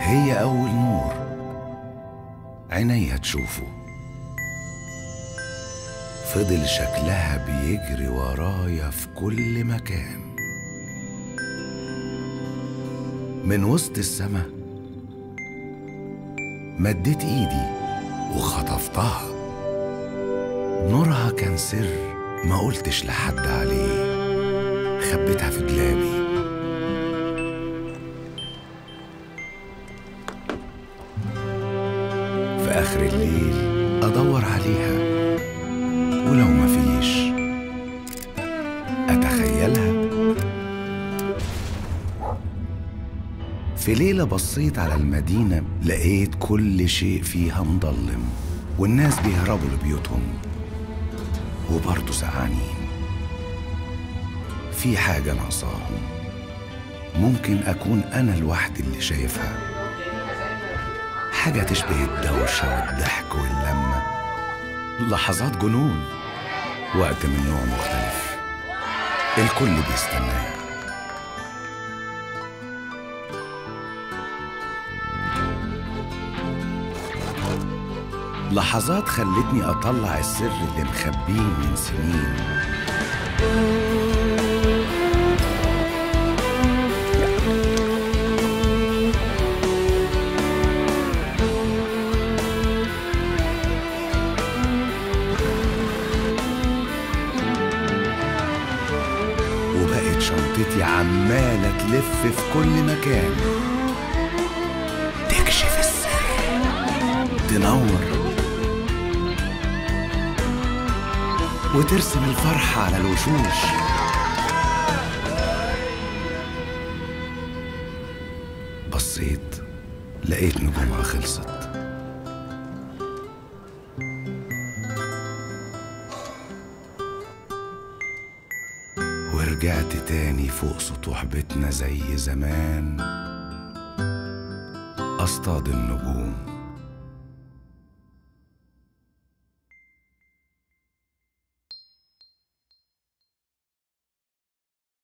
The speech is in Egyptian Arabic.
هي أول نور عينيا تشوفه فضل شكلها بيجري ورايا في كل مكان من وسط السما مديت ايدي وخطفتها نورها كان سر ما قلتش لحد عليه خبيتها في دلابي في آخر الليل أدور عليها ولو مفيش أتخيلها في ليلة بصيت على المدينة لقيت كل شيء فيها مضلم والناس بيهربوا لبيوتهم وبرضه سقعانين في حاجة ناقصاهم ممكن أكون أنا لوحدي اللي شايفها حاجة تشبه الدوشة والضحك واللمة لحظات جنون وقت من نوع مختلف الكل بيستناه لحظات خلتني أطلع السر اللي مخبيه من سنين وبقت شنطتي عمالة تلف في كل مكان تكشف السر تنور وترسم الفرحة على الوشوش بصيت لقيت نجومها خلصت ورجعت تاني فوق سطوح بيتنا زي زمان أصطاد النجوم